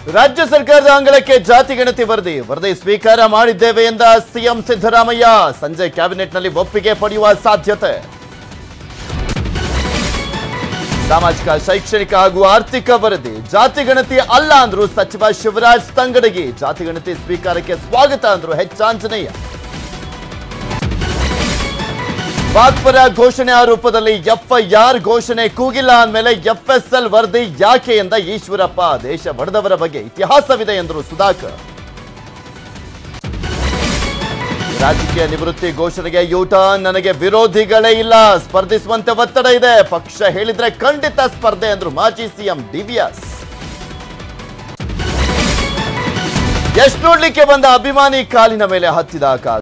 ರಾಜ್ಯ ಸರ್ಕಾರದ ಅಂಗಳಕ್ಕೆ ಜಾತಿ ಗಣತಿ ವರದಿ ವರದಿ ಸ್ವೀಕಾರ ಮಾಡಿದ್ದೇವೆ ಎಂದ ಸಿಎಂ ಸಿದ್ದರಾಮಯ್ಯ ಸಂಜೆ ಕ್ಯಾಬಿನೆಟ್ನಲ್ಲಿ ಒಪ್ಪಿಗೆ ಪಡೆಯುವ ಸಾಧ್ಯತೆ ಸಾಮಾಜಿಕ ಶೈಕ್ಷಣಿಕ ಹಾಗೂ ಆರ್ಥಿಕ ವರದಿ ಜಾತಿ ಗಣತಿ ಅಲ್ಲ ಅಂದ್ರು ಸಚಿವ ಶಿವರಾಜ್ ತಂಗಡಗಿ ಜಾತಿ ಗಣತಿ ಸ್ವೀಕಾರಕ್ಕೆ ಸ್ವಾಗತ ಅಂದ್ರು ಎಚ್ ಆಂಜನೇಯ ವಾಗ್ಪರ ಘೋಷಣೆ ಆರೋಪದಲ್ಲಿ ಎಫ್ಐಆರ್ ಘೋಷಣೆ ಕೂಗಿಲ್ಲ ಅಂದಮೇಲೆ ಎಫ್ಎಸ್ಎಲ್ ವರದಿ ಯಾಕೆ ಎಂದ ಈಶ್ವರಪ್ಪ ದೇಶ ಒಡೆದವರ ಬಗ್ಗೆ ಇತಿಹಾಸವಿದೆ ಎಂದರು ಸುಧಾಕರ್ ರಾಜಕೀಯ ನಿವೃತ್ತಿ ಘೋಷಣೆಗೆ ಯೂಟರ್ನ್ ನನಗೆ ವಿರೋಧಿಗಳೇ ಇಲ್ಲ ಸ್ಪರ್ಧಿಸುವಂತೆ ಒತ್ತಡ ಇದೆ ಪಕ್ಷ ಹೇಳಿದ್ರೆ ಖಂಡಿತ ಸ್ಪರ್ಧೆ ಎಂದ್ರು ಮಾಜಿ ಸಿಎಂ ಡಿವಿಎಸ್ ಎಷ್ಟು ನೋಡ್ಲಿಕ್ಕೆ ಬಂದ ಅಭಿಮಾನಿ ಕಾಲಿನ ಮೇಲೆ ಹತ್ತಿದ ಕಾಲ